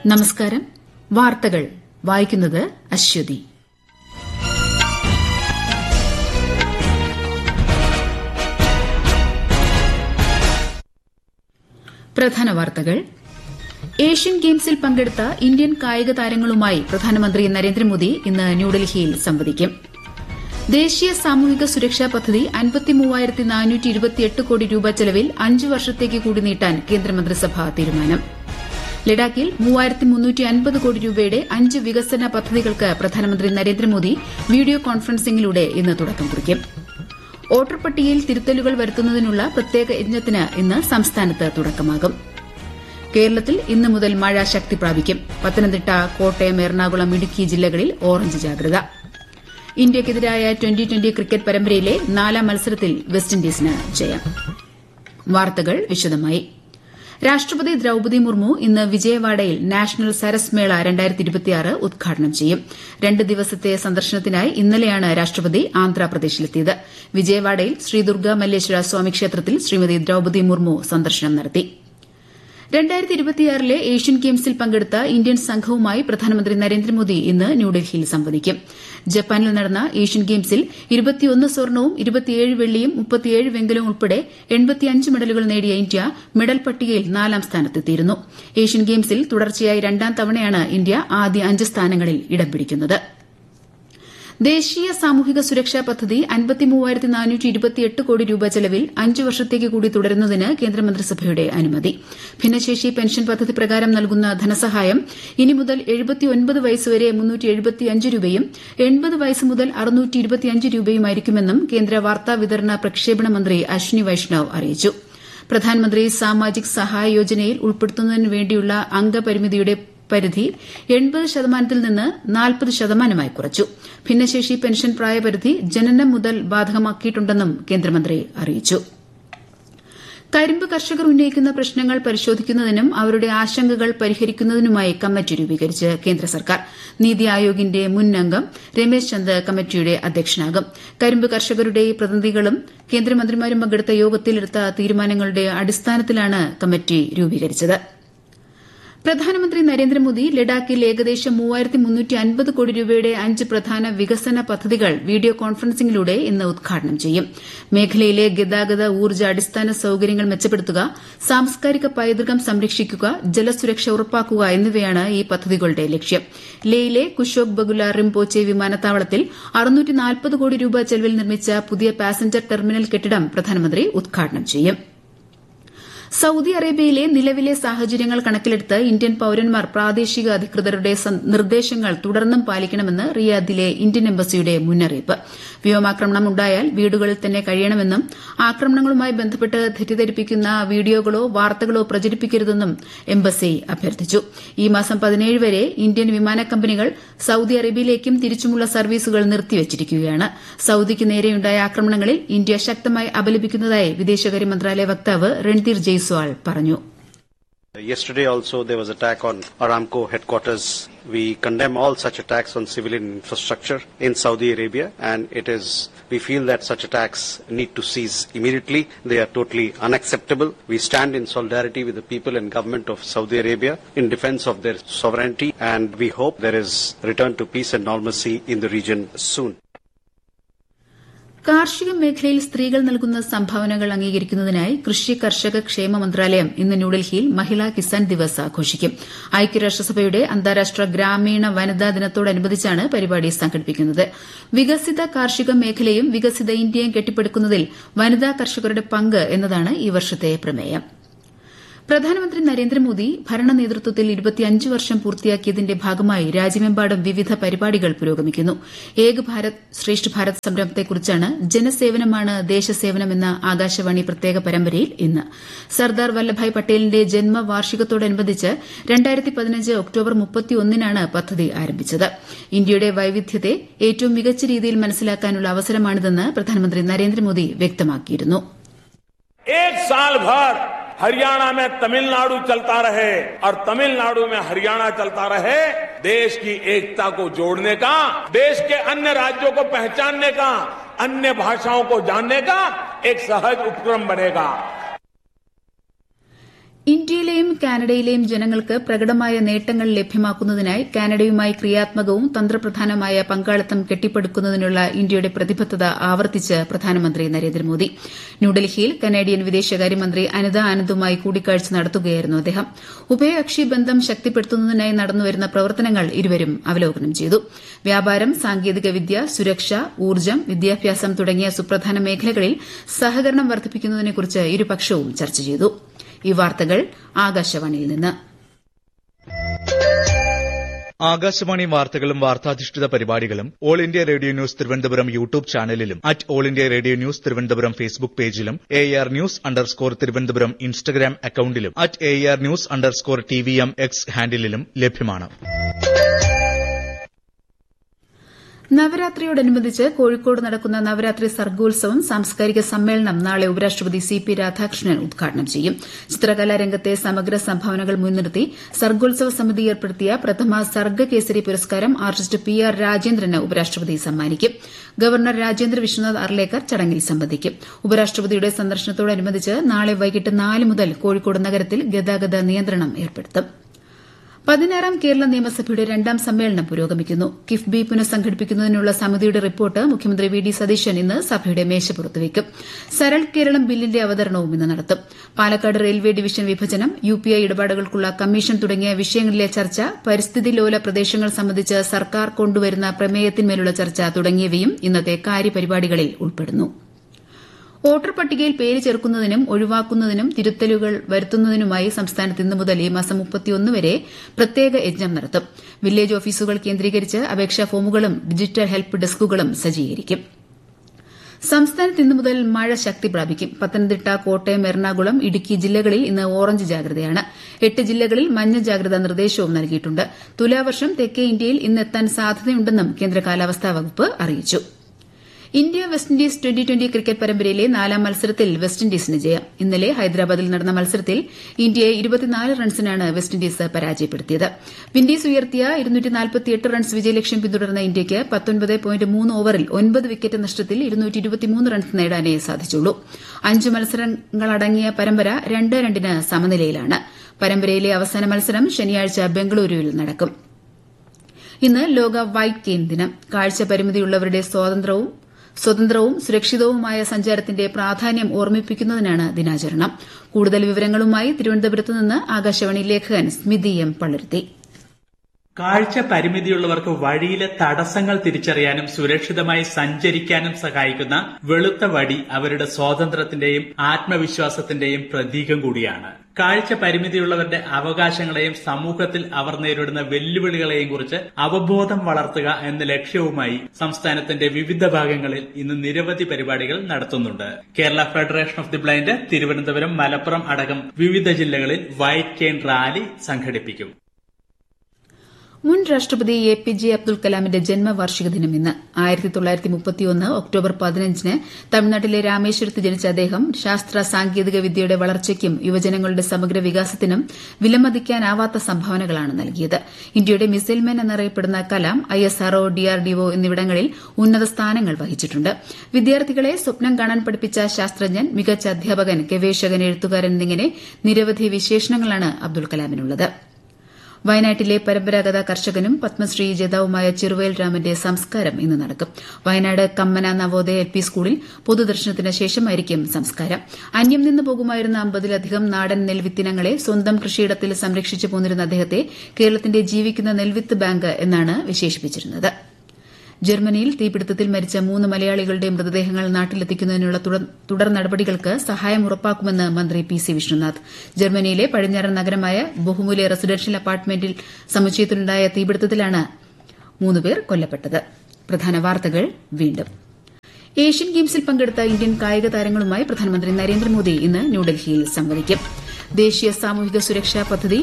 നമസ്കാരം വാർത്തകൾ വായിക്കുന്നത് അശ്വതി പ്രധാന വാർത്തകൾ ഏഷ്യൻ ഗെയിംസിൽ പങ്കെടുത്ത ഇന്ത്യൻ കായിക താരങ്ങളുമായി പ്രധാനമന്ത്രി നരേന്ദ്രമോദി ഇന്ന് ന്യൂഡൽഹിയിൽ സംവദിക്കും ദേശീയ സാമൂഹിക സുരക്ഷാ പദ്ധതി കോടി രൂപ ചെലവിൽ അഞ്ച് വർഷത്തേക്ക് കൂടി നീട്ടാൻ കേന്ദ്രമന്ത്രിസഭാ തീരുമാനം ലഡാക്കിൽ കോടി രൂപയുടെ അഞ്ച് വികസന പദ്ധതികൾക്ക് പ്രധാനമന്ത്രി നരേന്ദ്രമോദി വീഡിയോ കോൺഫറൻസിംഗിലൂടെ ഇന്ന് തുടക്കം കുറിക്കും വോട്ടർ പട്ടികയിൽ തിരുത്തലുകൾ വരുത്തുന്നതിനുള്ള പ്രത്യേക യജ്ഞത്തിന് ഇന്ന് സംസ്ഥാനത്ത് തുടക്കമാകും കേരളത്തിൽ ഇന്ന് മുതൽ മഴ ശക്തി പ്രാപിക്കും പത്തനംതിട്ട കോട്ടയം എറണാകുളം ഇടുക്കി ജില്ലകളിൽ ഓറഞ്ച് ജാഗ്രത ഇന്ത്യയ്ക്കെതിരായ ട്വന്റി ട്വന്റി ക്രിക്കറ്റ് പരമ്പരയിലെ നാലാം മത്സരത്തിൽ വെസ്റ്റിൻഡീസിന് ജയം വാർത്തകൾ വിശദമായി രാഷ്ട്രപതി ദ്രൌപതി മുർമു ഇന്ന് വിജയവാഡയിൽ നാഷണൽ സരസ് മേള ഉദ്ഘാടനം ചെയ്യും രണ്ട് ദിവസത്തെ സന്ദർശനത്തിനായി ഇന്നലെയാണ് രാഷ്ട്രപതി ആന്ധ്രാപ്രദേശിലെത്തിയത് വിജയവാഡയിൽ ശ്രീ ദുർഗ മല്ലേശ്വര സ്വാമി ക്ഷേത്രത്തിൽ ശ്രീമതി ദ്രൌപതി മുർമു സന്ദർശനം നടത്തി ലെ ഏഷ്യൻ ഗെയിംസിൽ പങ്കെടുത്ത ഇന്ത്യൻ സംഘവുമായി പ്രധാനമന്ത്രി നരേന്ദ്രമോദി ഇന്ന് ന്യൂഡൽഹിയിൽ സംവദിക്കും ജപ്പാനിൽ നടന്ന ഏഷ്യൻ ഗെയിംസിൽ സ്വർണവും വെള്ളിയും വെങ്കലവും ഉൾപ്പെടെ മെഡലുകൾ നേടിയ ഇന്ത്യ മെഡൽ പട്ടികയിൽ നാലാം സ്ഥാനത്തെത്തിയിരുന്നു ഏഷ്യൻ ഗെയിംസിൽ തുടർച്ചയായി രണ്ടാം തവണയാണ് ഇന്ത്യ ആദ്യ അഞ്ച് സ്ഥാനങ്ങളിൽ ഇടം പിടിക്കുന്നത് ദേശീയ സാമൂഹിക സുരക്ഷാ പദ്ധതി കോടി രൂപ ചെലവിൽ അഞ്ച് വർഷത്തേക്ക് കൂടി തുടരുന്നതിന് കേന്ദ്രമന്ത്രിസഭയുടെ അനുമതി ഭിന്നശേഷി പെൻഷൻ പദ്ധതി പ്രകാരം നൽകുന്ന ധനസഹായം ഇനി മുതൽ വയസ്സുവരെ രൂപയും വയസ്സ് മുതൽ രൂപയുമായിരിക്കുമെന്നും കേന്ദ്ര വാർത്താ വിതരണ പ്രക്ഷേപണ മന്ത്രി അശ്വിനി വൈഷ്ണവ് അറിയിച്ചു പ്രധാനമന്ത്രി സാമാജിക് സഹായ യോജനയിൽ ഉൾപ്പെടുത്തുന്നതിന് വേണ്ടിയുള്ള അംഗപരിമിതിയുടെ പരിധി എൺപത് ശതമാനത്തിൽ നിന്ന് നാൽപ്പത് ശതമാനമായി കുറച്ചു ഭിന്നശേഷി പെൻഷൻ പ്രായപരിധി ജനനം മുതൽ ബാധകമാക്കിയിട്ടുണ്ടെന്നും കേന്ദ്രമന്ത്രി അറിയിച്ചു കരിമ്പ് കർഷകർ ഉന്നയിക്കുന്ന പ്രശ്നങ്ങൾ പരിശോധിക്കുന്നതിനും അവരുടെ ആശങ്കകൾ പരിഹരിക്കുന്നതിനുമായി കമ്മിറ്റി രൂപീകരിച്ച് കേന്ദ്ര സർക്കാർ നീതി ആയോഗിന്റെ മുൻ അംഗം രമേശ് ചന്ദ് കമ്മിറ്റിയുടെ അധ്യക്ഷനാകും കരിമ്പ് കർഷകരുടെ പ്രതിനിധികളും കേന്ദ്രമന്ത്രിമാരും പങ്കെടുത്ത യോഗത്തിൽ എടുത്ത തീരുമാനങ്ങളുടെ അടിസ്ഥാനത്തിലാണ് കമ്മിറ്റി രൂപീകരിച്ചത് പ്രധാനമന്ത്രി നരേന്ദ്രമോദി ലഡാക്കിൽ ഏകദേശം കോടി രൂപയുടെ അഞ്ച് പ്രധാന വികസന പദ്ധതികൾ വീഡിയോ കോൺഫറൻസിംഗിലൂടെ ഇന്ന് ഉദ്ഘാടനം ചെയ്യും മേഖലയിലെ ഗതാഗത ഊർജ്ജ അടിസ്ഥാന സൌകര്യങ്ങൾ മെച്ചപ്പെടുത്തുക സാംസ്കാരിക പൈതൃകം സംരക്ഷിക്കുക ജലസുരക്ഷ ഉറപ്പാക്കുക എന്നിവയാണ് ഈ പദ്ധതികളുടെ ലക്ഷ്യം ലേയിലെ കുശോക് ബഗുല റിംപോച്ചെ വിമാനത്താവളത്തിൽ കോടി രൂപ ചെലവിൽ നിർമ്മിച്ച പുതിയ പാസഞ്ചർ ടെർമിനൽ കെട്ടിടം പ്രധാനമന്ത്രി ഉദ്ഘാടനം ചെയ്യും സൌദി അറേബ്യയിലെ നിലവിലെ സാഹചര്യങ്ങൾ കണക്കിലെടുത്ത് ഇന്ത്യൻ പൌരന്മാർ പ്രാദേശിക അധികൃതരുടെ നിർദ്ദേശങ്ങൾ തുടർന്നും പാലിക്കണമെന്ന് റിയാദിലെ ഇന്ത്യൻ എംബസിയുടെ മുന്നറിയിപ്പ് വ്യോമാക്രമണം ഉണ്ടായാൽ വീടുകളിൽ തന്നെ കഴിയണമെന്നും ആക്രമണങ്ങളുമായി ബന്ധപ്പെട്ട് തെറ്റിദ്ധരിപ്പിക്കുന്ന വീഡിയോകളോ വാർത്തകളോ പ്രചരിപ്പിക്കരുതെന്നും എംബസി അഭ്യർത്ഥിച്ചു ഈ മാസം പതിനേഴ് വരെ ഇന്ത്യൻ വിമാന കമ്പനികൾ സൌദി അറേബ്യയിലേക്കും തിരിച്ചുമുള്ള സർവീസുകൾ നിർത്തിവച്ചിരിക്കുകയാണ് സൌദിക്ക് നേരെയുണ്ടായ ആക്രമണങ്ങളിൽ ഇന്ത്യ ശക്തമായി അപലപിക്കുന്നതായി വിദേശകാര്യ മന്ത്രാലയ വക്താവ് രൺധീർ ജയ്സ്വാൾ പറഞ്ഞു Yesterday also there was attack on Aramco headquarters. We condemn all such attacks on civilian infrastructure in Saudi Arabia and it is we feel that such attacks need to cease immediately. They are totally unacceptable. We stand in solidarity with the people and government of Saudi Arabia in defense of their sovereignty and we hope there is return to peace and normalcy in the region soon. കാർഷിക മേഖലയിൽ സ്ത്രീകൾ നൽകുന്ന സംഭാവനകൾ അംഗീകരിക്കുന്നതിനായി കൃഷി കർഷക ക്ഷേമ മന്ത്രാലയം ഇന്ന് ന്യൂഡൽഹിയിൽ മഹിളാ കിസാൻ ദിവസ് ആഘോഷിക്കും ഐക്യരാഷ്ട്രസഭയുടെ അന്താരാഷ്ട്ര ഗ്രാമീണ വനിതാ ദിനത്തോടനുബന്ധിച്ചാണ് പരിപാടി സംഘടിപ്പിക്കുന്നത് വികസിത കാർഷിക മേഖലയും വികസിത ഇന്ത്യയും കെട്ടിപ്പടുക്കുന്നതിൽ വനിതാ കർഷകരുടെ പങ്ക് എന്നതാണ് ഈ വർഷത്തെ പ്രമേയം പ്രധാനമന്ത്രി നരേന്ദ്രമോദി ഭരണ നേതൃത്വത്തിൽ ഇരുപത്തിയഞ്ച് വർഷം പൂർത്തിയാക്കിയതിന്റെ ഭാഗമായി രാജ്യമെമ്പാടും വിവിധ പരിപാടികൾ പുരോഗമിക്കുന്നു ഏക് ഭാരത് ശ്രേഷ്ഠ ഭാരത് സംരംഭത്തെക്കുറിച്ചാണ് ജനസേവനമാണ് ദേശസേവനമെന്ന ആകാശവാണി പ്രത്യേക പരമ്പരയിൽ ഇന്ന് സർദാർ വല്ലഭായ് പട്ടേലിന്റെ ജന്മവാർഷികത്തോടനുബന്ധിച്ച് ഒക്ടോബർ മുപ്പത്തിയൊന്നിനാണ് പദ്ധതി ആരംഭിച്ചത് ഇന്ത്യയുടെ വൈവിധ്യത്തെ ഏറ്റവും മികച്ച രീതിയിൽ മനസ്സിലാക്കാനുള്ള അവസരമാണിതെന്ന് പ്രധാനമന്ത്രി നരേന്ദ്രമോദി വ്യക്തമാക്കിയിരുന്നു एक साल भर हरियाणा में तमिलनाडु चलता रहे और तमिलनाडु में हरियाणा चलता रहे देश की एकता को जोड़ने का देश के अन्य राज्यों को पहचानने का अन्य भाषाओं को जानने का एक सहज उपक्रम बनेगा ഇന്ത്യയിലെയും കാനഡയിലെയും ജനങ്ങൾക്ക് പ്രകടമായ നേട്ടങ്ങൾ ലഭ്യമാക്കുന്നതിനായി കാനഡയുമായി ക്രിയാത്മകവും തന്ത്രപ്രധാനമായ പങ്കാളിത്തം കെട്ടിപ്പടുക്കുന്നതിനുള്ള ഇന്ത്യയുടെ പ്രതിബദ്ധത ആവർത്തിച്ച് പ്രധാനമന്ത്രി നരേന്ദ്രമോദി ന്യൂഡൽഹിയിൽ കനേഡിയൻ വിദേശകാര്യമന്ത്രി അനിത ആനന്ദുമായി കൂടിക്കാഴ്ച നടത്തുകയായിരുന്നു അദ്ദേഹം ഉഭയകക്ഷി ബന്ധം ശക്തിപ്പെടുത്തുന്നതിനായി നടന്നുവരുന്ന പ്രവർത്തനങ്ങൾ ഇരുവരും അവലോകനം ചെയ്തു വ്യാപാരം സാങ്കേതികവിദ്യ സുരക്ഷ ഊർജ്ജം വിദ്യാഭ്യാസം തുടങ്ങിയ സുപ്രധാന മേഖലകളിൽ സഹകരണം വർദ്ധിപ്പിക്കുന്നതിനെക്കുറിച്ച് ഇരുപക്ഷവും ചർച്ച ചെയ്തു ഈ വാർത്തകൾ ആകാശവാണിയിൽ നിന്ന് ആകാശവാണി വാർത്തകളും വാർത്താധിഷ്ഠിത പരിപാടികളും all India radio news Thiruvananthapuram YouTube ചാനലിലും at all India radio news Thiruvananthapuram Facebook പേജിലും A R news underscore Thiruvananthapuram Instagram അക്കൌണ്ടിലും at A R news underscore T V M X ഹാൻഡിലും ലഭ്യമാണ് നവരാത്രിയോടനുബന്ധിച്ച് കോഴിക്കോട് നടക്കുന്ന നവരാത്രി സർഗോത്സവം സാംസ്കാരിക സമ്മേളനം നാളെ ഉപരാഷ്ട്രപതി സി പി രാധാകൃഷ്ണൻ ഉദ്ഘാടനം ചെയ്യും ചിത്രകലാ രംഗത്തെ സമഗ്ര സംഭാവനകൾ മുൻനിർത്തി സർഗോത്സവ സമിതി ഏർപ്പെടുത്തിയ പ്രഥമ സർഗ കേസരി പുരസ്കാരം ആർട്ടിസ്റ്റ് പി ആർ രാജേന്ദ്രന് ഉപരാഷ്ട്രപതി സമ്മാനിക്കും ഗവർണർ രാജേന്ദ്ര വിശ്വനാഥ് അർലേക്കർ ചടങ്ങിൽ സംബന്ധിക്കും ഉപരാഷ്ട്രപതിയുടെ സന്ദർശനത്തോടനുബന്ധിച്ച് നാളെ വൈകിട്ട് നാല് മുതൽ കോഴിക്കോട് നഗരത്തിൽ ഗതാഗത നിയന്ത്രണം ഏർപ്പെടുത്തും പതിനാറാം കേരള നിയമസഭയുടെ രണ്ടാം സമ്മേളനം പുരോഗമിക്കുന്നു കിഫ്ബി പുനഃസംഘടിപ്പിക്കുന്നതിനുള്ള സമിതിയുടെ റിപ്പോർട്ട് മുഖ്യമന്ത്രി വി ഡി സതീശൻ ഇന്ന് സഭയുടെ മേശപ്പുറത്ത് വയ്ക്കും സരൾ കേരളം ബില്ലിന്റെ അവതരണവും ഇന്ന് നടത്തും പാലക്കാട് റെയിൽവേ ഡിവിഷൻ വിഭജനം യുപിഐ ഇടപാടുകൾക്കുള്ള കമ്മീഷൻ തുടങ്ങിയ വിഷയങ്ങളിലെ ചർച്ച പരിസ്ഥിതി ലോല പ്രദേശങ്ങൾ സംബന്ധിച്ച് സർക്കാർ കൊണ്ടുവരുന്ന പ്രമേയത്തിന്മേലുള്ള ചർച്ച തുടങ്ങിയവയും ഇന്നത്തെ കാര്യപരിപാടികളിൽ ഉൾപ്പെടുന്നു വോട്ടർ പട്ടികയിൽ പേര് ചേർക്കുന്നതിനും ഒഴിവാക്കുന്നതിനും തിരുത്തലുകൾ വരുത്തുന്നതിനുമായി സംസ്ഥാനത്ത് ഇന്നു മുതൽ ഈ മാസം വരെ പ്രത്യേക യജ്ഞം നടത്തും വില്ലേജ് ഓഫീസുകൾ കേന്ദ്രീകരിച്ച് അപേക്ഷാ ഫോമുകളും ഡിജിറ്റൽ ഹെൽപ്പ് ഡെസ്കുകളും സജ്ജീകരിക്കും സംസ്ഥാനത്ത് ഇന്നു മുതൽ മഴ ശക്തി പ്രാപിക്കും പത്തനംതിട്ട കോട്ടയം എറണാകുളം ഇടുക്കി ജില്ലകളിൽ ഇന്ന് ഓറഞ്ച് ജാഗ്രതയാണ് എട്ട് ജില്ലകളിൽ മഞ്ഞ ജാഗ്രതാ നിർദ്ദേശവും നൽകിയിട്ടുണ്ട് തുലാവർഷം തെക്കേ ഇന്ത്യയിൽ ഇന്ന് എത്താൻ സാധ്യതയുണ്ടെന്നും കേന്ദ്ര കാലാവസ്ഥാ വകുപ്പ് അറിയിച്ചു India West Indies twenty twenty cricket പരമ്പരയിലെ നാലാം മത്സരത്തിൽ വെസ്റ്റ് ഇൻഡീസിന് ജയം ഇന്നലെ ഹൈദരാബാദിൽ നടന്ന മത്സരത്തിൽ ഇന്ത്യയെ ഇരുപത്തിനാല് റൺസിനാണ് വെസ്റ്റ് ഇൻഡീസ് പരാജയപ്പെടുത്തിയത് വിൻഡീസ് ഉയർത്തിയ റൺസ് വിജയലക്ഷ്യം പിന്തുടർന്ന ഇന്ത്യയ്ക്ക് ഓവറിൽ ഒൻപത് വിക്കറ്റ് നഷ്ടത്തിൽ റൺസ് നേടാനേ സാധിച്ചുള്ളൂ അഞ്ച് മത്സരങ്ങളടങ്ങിയ പരമ്പര രണ്ട് രണ്ടിന് സമനിലയിലാണ് പരമ്പരയിലെ അവസാന മത്സരം ശനിയാഴ്ച ബംഗളൂരുവിൽ നടക്കും ഇന്ന് ലോക വൈറ്റ് കെയിൻ ദിനം കാഴ്ച പരിമിതിയുള്ളവരുടെ സ്വാതന്ത്ര്യവും സ്വതന്ത്രവും സുരക്ഷിതവുമായ സഞ്ചാരത്തിന്റെ പ്രാധാന്യം ഓർമ്മിപ്പിക്കുന്നതിനാണ് ദിനാചരണം കൂടുതൽ വിവരങ്ങളുമായി തിരുവനന്തപുരത്ത് നിന്ന് ആകാശവാണി ലേഖകൻ സ്മിതി എം പള്ളുരുത്തി കാഴ്ച പരിമിതിയുള്ളവർക്ക് വഴിയിലെ തടസ്സങ്ങൾ തിരിച്ചറിയാനും സുരക്ഷിതമായി സഞ്ചരിക്കാനും സഹായിക്കുന്ന വെളുത്ത വടി അവരുടെ സ്വാതന്ത്ര്യത്തിന്റെയും ആത്മവിശ്വാസത്തിന്റെയും പ്രതീകം കൂടിയാണ് കാഴ്ച പരിമിതിയുള്ളവരുടെ അവകാശങ്ങളെയും സമൂഹത്തിൽ അവർ നേരിടുന്ന വെല്ലുവിളികളെയും കുറിച്ച് അവബോധം വളർത്തുക എന്ന ലക്ഷ്യവുമായി സംസ്ഥാനത്തിന്റെ വിവിധ ഭാഗങ്ങളിൽ ഇന്ന് നിരവധി പരിപാടികൾ നടത്തുന്നുണ്ട് Kerala federation of the blind Thiruvananthapuram Malappuram അടക്കം വിവിധ ജില്ലകളിൽ വൈറ്റ് കെയിൻ റാലി സംഘടിപ്പിക്കും മുൻ രാഷ്ട്രപതി എ പി ജെ അബ്ദുൽ കലാമിന്റെ ജന്മവാർഷിക ദിനം ഇന്ന് ആയിരത്തി തൊള്ളായിരത്തി മുപ്പത്തിയൊന്ന് ഒക്ടോബർ പതിനഞ്ചിന് തമിഴ്നാട്ടിലെ രാമേശ്വരത്ത് ജനിച്ച അദ്ദേഹം ശാസ്ത്ര സാങ്കേതിക വിദ്യയുടെ വളർച്ചയ്ക്കും യുവജനങ്ങളുടെ സമഗ്ര വികാസത്തിനും വിലമതിക്കാനാവാത്ത സംഭാവനകളാണ് നൽകിയത് ഇന്ത്യയുടെ മിസൈൽമാൻ എന്നറിയപ്പെടുന്ന കലാം ഐഎസ്ആർഒ ഡിആർഡിഒ എന്നിവിടങ്ങളിൽ ഉന്നത സ്ഥാനങ്ങൾ വഹിച്ചിട്ടുണ്ട് വിദ്യാർത്ഥികളെ സ്വപ്നം കാണാൻ പഠിപ്പിച്ച ശാസ്ത്രജ്ഞൻ മികച്ച അധ്യാപകൻ ഗവേഷകൻ എഴുത്തുകാരൻ എന്നിങ്ങനെ നിരവധി വിശേഷണങ്ങളാണ് അബ്ദുൽ കലാമിനുള്ളത് വയനാട്ടിലെ പരമ്പരാഗത കർഷകനും പത്മശ്രീ ജേതാവുമായ ചെറുവയൽ രാമന്റെ സംസ്കാരം ഇന്ന് നടക്കും വയനാട് കമ്മന നവോദയ എൽ പി സ്കൂളിൽ പൊതുദർശനത്തിന് ശേഷമായിരിക്കും സംസ്കാരം അന്യം നിന്ന് പോകുമായിരുന്ന അമ്പതിലധികം നാടൻ നെൽവിത്തിനങ്ങളെ സ്വന്തം കൃഷിയിടത്തിൽ സംരക്ഷിച്ചു പോന്നിരുന്ന അദ്ദേഹത്തെ കേരളത്തിന്റെ ജീവിക്കുന്ന നെൽവിത്ത് ബാങ്ക് എന്നാണ് വിശേഷിപ്പിച്ചിരുന്നത് ജർമ്മനിയിൽ തീപിടുത്തത്തിൽ മരിച്ച മൂന്ന് മലയാളികളുടെ മൃതദേഹങ്ങൾ നാട്ടിലെത്തിക്കുന്നതിനുള്ള തുടർ നടപടികൾക്ക് സഹായം ഉറപ്പാക്കുമെന്ന് മന്ത്രി പി സി വിഷ്ണുനാഥ് ജർമ്മനിയിലെ പടിഞ്ഞാറൻ നഗരമായ ബഹുമൂല്യ റെസിഡൻഷ്യൽ അപ്പാർട്ട്മെന്റിൽ സമുച്ചയത്തിലുണ്ടായ തീപിടുത്തത്തിലാണ് മൂന്നുപേർ കൊല്ലപ്പെട്ടത് പ്രധാന വാർത്തകൾ വീണ്ടും ഏഷ്യൻ ഗെയിംസിൽ പങ്കെടുത്ത ഇന്ത്യൻ കായിക താരങ്ങളുമായി പ്രധാനമന്ത്രി നരേന്ദ്രമോദി ഇന്ന് ന്യൂഡൽഹിയിൽ സംവദിക്കും ദേശീയ സാമൂഹിക സുരക്ഷാ പദ്ധതി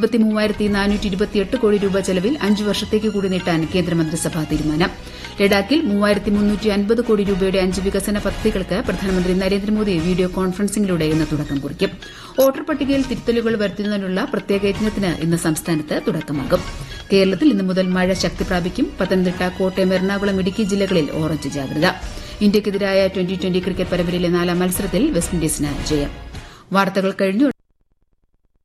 കോടി രൂപ ചെലവിൽ അഞ്ച് വർഷത്തേക്ക് കൂടി നീട്ടാൻ കേന്ദ്രമന്ത്രിസഭാ തീരുമാനം ലഡാക്കിൽ കോടി രൂപയുടെ അഞ്ച് വികസന പദ്ധതികൾക്ക് പ്രധാനമന്ത്രി നരേന്ദ്രമോദി വീഡിയോ കോൺഫറൻസിംഗിലൂടെ ഇന്ന് തുടക്കം കുറിക്കും വോട്ടർ പട്ടികയിൽ തിരുത്തലുകൾ വരുത്തുന്നതിനുള്ള പ്രത്യേക യജ്ഞത്തിന് ഇന്ന് സംസ്ഥാനത്ത് തുടക്കമാകും കേരളത്തിൽ ഇന്നു മുതൽ മഴ ശക്തി പ്രാപിക്കും പത്തനംതിട്ട കോട്ടയം എറണാകുളം ഇടുക്കി ജില്ലകളിൽ ഓറഞ്ച് ജാഗ്രത ഇന്ത്യയ്ക്കെതിരായ ട്വന്റി ട്വന്റി ക്രിക്കറ്റ് പരമ്പരയിലെ നാലാം മത്സരത്തിൽ വെസ്റ്റ് ഇൻഡീസിന് ജയം വാർത്തകൾ കഴിഞ്ഞു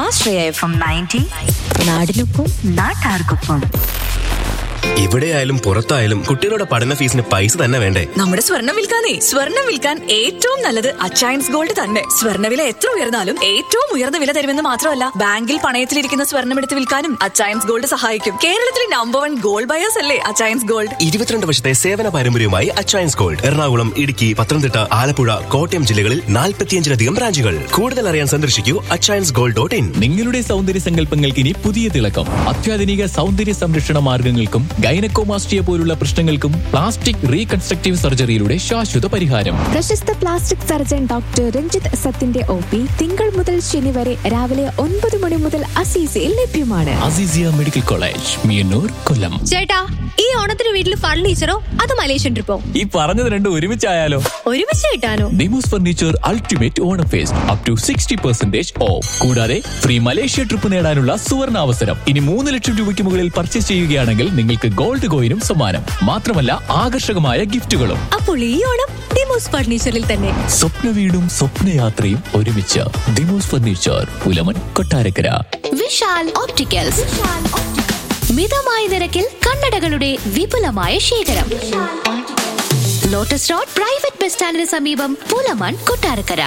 ആശ്രയ എഫ് എം നയൻറ്റി നാടിനൊപ്പം നാട്ടാർക്കൊപ്പം എവിടെയായാലും പുറത്തായാലും കുട്ടികളുടെ പഠന ഫീസിന് പൈസ തന്നെ വേണ്ടേ നമ്മുടെ സ്വർണം വിൽക്കാനേ സ്വർണം വിൽക്കാൻ ഏറ്റവും നല്ലത് അച്ചയൻസ് ഗോൾഡ് തന്നെ സ്വർണ്ണവില എത്ര ഉയർന്നാലും ഏറ്റവും ഉയർന്ന വില തരുമെന്ന് മാത്രമല്ല ബാങ്കിൽ പണയത്തിലിരിക്കുന്ന സ്വർണം എടുത്ത് വിൽക്കാനും അച്ചയൻസ് ഗോൾഡ് സഹായിക്കും കേരളത്തിലെ നമ്പർ വൺ ഗോൾഡ് ബയേഴ്സ് അല്ലേ അച്ചയൻസ് ഗോൾഡ് ഇരുപത്തിരണ്ട് വർഷത്തെ സേവന പാരമ്പര്യവുമായി അച്ചയൻസ് ഗോൾഡ് എറണാകുളം ഇടുക്കി പത്തനംതിട്ട ആലപ്പുഴ കോട്ടയം ജില്ലകളിൽ നാൽപ്പത്തിയഞ്ചിലധികം ബ്രാഞ്ചുകൾ കൂടുതൽ അറിയാൻ സന്ദർശിക്കൂ അച്ചയൻസ് ഗോൾഡ് ഡോട്ട് ഇൻ നിങ്ങളുടെ സൗന്ദര്യ സങ്കല്പങ്ങൾക്ക് ഇനി പുതിയ തിളക്കം അത്യാധുനിക സൗന്ദര്യ സംരക്ഷണ മാർഗങ്ങൾക്കും ഗൈനക്കോമാസ്റ്റിയ പോലുള്ള പ്രശ്നങ്ങൾക്കും പ്ലാസ്റ്റിക് റീകൺസ്ട്രക്റ്റീവ് സർജറിയിലൂടെ ശാശ്വത പരിഹാരം പ്രശസ്ത പ്ലാസ്റ്റിക് സർജൻ ഡോക്ടർ രഞ്ജിത്ത് സത്തിന്റെ ഒ പി തിങ്കൾ മുതൽ ശനി വരെ രാവിലെ ഒൻപത് മണി മുതൽ അസീസയിൽ ലഭ്യമാണ് അസീസിയ മെഡിക്കൽ കോളേജ് മിയന്നൂർ കൊല്ലം ചേട്ടാ ഈ ഓണത്തിന് വീട്ടിൽ ഫർണിച്ചറോ അത് മലേഷ്യൻ ട്രിപ്പോ ഈ പറഞ്ഞത് രണ്ടും ഒരുമിച്ചായാലോ ഒരുമിച്ച് കിട്ടാനോ Demos furniture ultimate Onam fest up to sixty percentage off കൂടാതെ ഫ്രീ മലേഷ്യ ട്രിപ്പ് നേടാനുള്ള സുവർണ അവസരം ഇനി മൂന്ന് ലക്ഷം രൂപയ്ക്ക് മുകളിൽ പർച്ചേസ് ചെയ്യുകയാണെങ്കിൽ നിങ്ങൾക്ക് ഗോൾഡ് കോയിനും സമ്മാനം മാത്രമല്ല ആകർഷകമായ ഗിഫ്റ്റുകളും അപ്പോൾ ഈ ഓണം ഡിമോസ് ഫർണിച്ചറിൽ തന്നെ സ്വപ്ന വീടും സ്വപ്നയാത്രയും ഒരുമിച്ച് Demos furniture Pulamon Kottarakkara Vishal opticals മിതമായ നിരക്കിൽ കണ്ണടകളുടെ വിപുലമായ ശേഖരം ലോട്ടസ് റോഡ് പ്രൈവറ്റ് ബസ് സ്റ്റാൻഡിന് സമീപം പുലമൺ കൊട്ടാരക്കര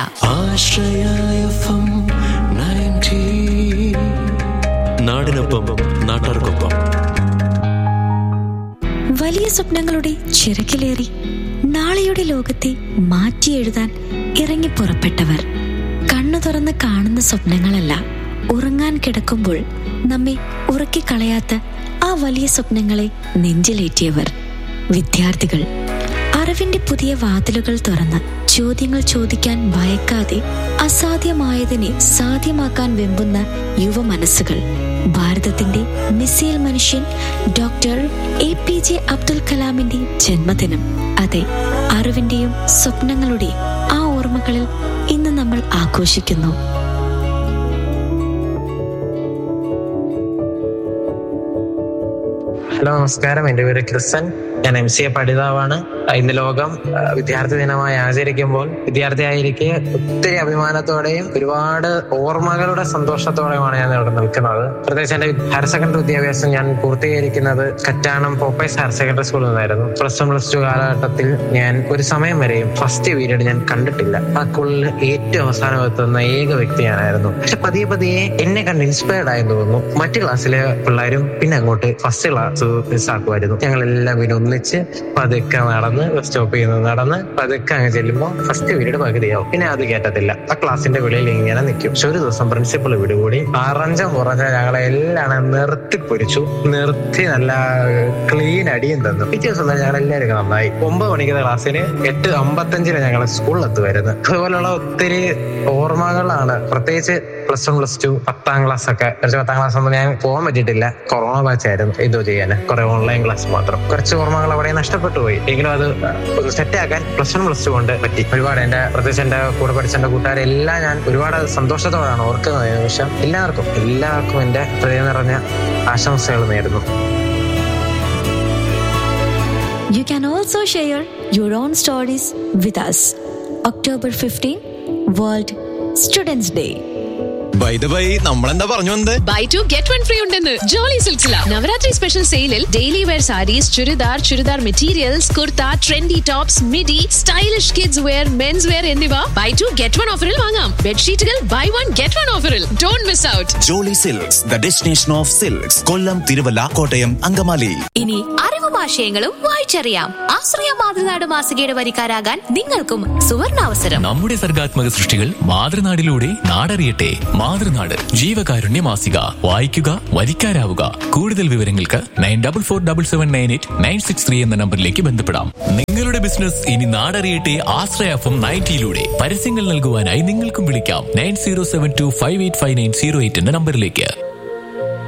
നാടിനൊപ്പം നാട്ടാർക്കൊപ്പം വലിയ സ്വപ്നങ്ങളുടെ ചിറകിലേറി നാളെയുടെ ലോകത്തെ മാറ്റിയെഴുതാൻ ഇറങ്ങി പുറപ്പെട്ടവർ കണ്ണു തുറന്ന് കാണുന്ന സ്വപ്നങ്ങളല്ല ഉറങ്ങാൻ കിടക്കുമ്പോൾ നമ്മെ ഉറക്കിക്കളയാത്ത ആ വലിയ സ്വപ്നങ്ങളെ നെഞ്ചിലേറ്റിയവർ വിദ്യാർത്ഥികൾ അറിവിന്റെ പുതിയ വാതിലുകൾ തുറന്ന് ചോദ്യങ്ങൾ ചോദിക്കാൻ ഭയക്കാതെ അസാധ്യമായതിനെ സാധ്യമാക്കാൻ വെമ്പുന്ന യുവ മനസ്സുകൾ ഭാരതത്തിന്റെ മിസൈൽ മനുഷ്യൻ doctor A P J Abdul കലാമിന്റെ ജന്മദിനം അതെ അറിവിന്റെയും സ്വപ്നങ്ങളുടെയും ആ ഓർമ്മകളിൽ ഇന്ന് നമ്മൾ ആഘോഷിക്കുന്നു ഹലോ നമസ്കാരം എൻ്റെ പേര് ക്രിസ്തൻ ഞാൻ എം സി എ പഠിതാവാണ് ഇന്ന് ലോകം ആ, വിദ്യാർത്ഥി ദിനമായി ആചരിക്കുമ്പോൾ വിദ്യാർത്ഥിയായിരിക്കെ ഒത്തിരി അഭിമാനത്തോടെയും ഒരുപാട് ഓർമ്മകളുടെ സന്തോഷത്തോടെയുമാണ് ഞാൻ ഇവിടെ നിൽക്കുന്നത് പ്രത്യേകിച്ച് എൻ്റെ ഹയർ സെക്കൻഡറി വിദ്യാഭ്യാസം ഞാൻ പൂർത്തീകരിക്കുന്നത് കറ്റാണം പോപ്പൈസ് ഹയർ സെക്കൻഡറി സ്കൂളിൽ നിന്നായിരുന്നു പ്ലസ് വൺ പ്ലസ് ടു കാലഘട്ടത്തിൽ ഞാൻ ഒരു സമയം വരെയും ഫസ്റ്റ് പീരീഡ് ഞാൻ കണ്ടിട്ടില്ല ആ സ്കൂളിൽ ഏറ്റവും അവസാനം എത്തുന്ന ഏക വ്യക്തി ഞാനായിരുന്നു പക്ഷെ പതിയെ പതിയെ എന്നെ കണ്ട് ഇൻസ്പയർഡ് ആയെന്ന് തോന്നുന്നു മറ്റു ക്ലാസ്സിലെ പിള്ളേരും പിന്നെ അങ്ങോട്ട് ഫസ്റ്റ് ക്ലാസ് മിസ്സാക്കുമായിരുന്നു ഞങ്ങൾ എല്ലാം പിന്നെ ഒന്നിച്ച് പതുക്കെ നടന്ന് ബസ് സ്റ്റോപ്പിൽ നിന്ന് നടന്ന് പതുക്കെ അങ്ങ് ചെല്ലുമ്പോൾ ഫസ്റ്റ് പീരീഡ് പകുതിയാവും പിന്നെ അത് കേട്ടത്തില്ല ആ ക്ലാസ്സിന്റെ വെളിയിൽ ഇങ്ങനെ നിൽക്കും പക്ഷെ ഒരു ദിവസം പ്രിൻസിപ്പൾ വിടുകൂടി അറഞ്ചം കുറഞ്ഞ ഞങ്ങളെ എല്ലാം നിർത്തി പൊരിച്ചു നിർത്തി നല്ല ക്ലീൻ അടിയും തന്നു പിറ്റേ ദിവസം തന്നെ ഞങ്ങൾ എല്ലാവരും നന്നായി ഒമ്പത് മണിക്കുന്ന ക്ലാസ്സിന് എട്ട് അമ്പത്തഞ്ചിന് ഞങ്ങൾ സ്കൂളിൽ എത്തുമായിരുന്നു അതുപോലുള്ള ഒത്തിരി ഓർമ്മകളാണ് പ്രത്യേകിച്ച് പ്ലസ് വൺ പ്ലസ് ടു പത്താം ക്ലാസ് ഒക്കെ കുറച്ച് പത്താം ക്ലാസ് ഒന്നും ഞാൻ പോകാൻ പറ്റിയിട്ടില്ല കൊറോണ ബാച്ച് ആയിരുന്നു എന്തോ ചെയ്യാൻ കുറെ ഓൺലൈൻ ക്ലാസ് മാത്രം കുറച്ച് ഓർമ്മകൾ അവിടെ നഷ്ടപ്പെട്ടു പോയി എങ്കിലും അത് ഒന്ന് സെറ്റ് ആക്കാൻ പ്ലസ് വൺ പ്ലസ് ടു കൊണ്ട് പറ്റി ഒരുപാട് എന്റെ പ്രത്യേകിച്ച് എന്റെ കൂടെ പഠിച്ച എന്റെ കൂട്ടുകാരെല്ലാം ഞാൻ ഒരുപാട് സന്തോഷത്തോടാണ് ഓർക്കുന്നത് ഈ നിമിഷം എല്ലാവർക്കും എല്ലാവർക്കും എന്റെ ഹൃദയം നിറഞ്ഞ ആശംസകൾ നേരുന്നു You can also share your own stories with us. October 15, World Students Day. By the by നമ്മളെന്താ പറഞ്ഞു വന്നത് buy two get one free ഉണ്ടെന്ന് ജോളി സിൽസില നവരാത്രി സ്പെഷ്യൽ സെയിലിൽ daily wear sarees churidar churidar materials kurta trendy tops midi stylish kids wear men's wear എന്നിവ buy two get one ഓഫറിൽ വാങ്ങാം ബെഡ്ഷീറ്റുകൾ ബൈ വൺ ഗെറ്റ് വൺ ഓഫറിൽ don't miss out Jolly silks the destination of silks Kollam Thiruvalla Kottayam Angamaly ഇനി അറിവും ആശയങ്ങളും വായിച്ചറിയാം ആശ്രയ മാതൃനാട് മാസികയുടെ വരിക്കാരാകാൻ നിങ്ങൾക്കും സുവർണാവസരം നമ്മുടെ സർഗാത്മക സൃഷ്ടികൾ മാതൃനാടിലൂടെ നാടറിയട്ടെ മാതൃനാട് ജീവകാരുണ്യ മാസിക വായിക്കുക വരിക്കാരാവുക കൂടുതൽ വിവരങ്ങൾക്ക് nine double four double seven nine eight nine six three എന്ന നമ്പറിലേക്ക് ബന്ധപ്പെടാം നിങ്ങളുടെ ബിസിനസ് ഇനി നാടറിയട്ടെ ആശ്രയഫം നയൻറ്റിയിലൂടെ പരസ്യങ്ങൾ നൽകുവാനായി നിങ്ങൾക്കും വിളിക്കാം nine zero seven two five eight five nine zero eight എന്ന നമ്പറിലേക്ക്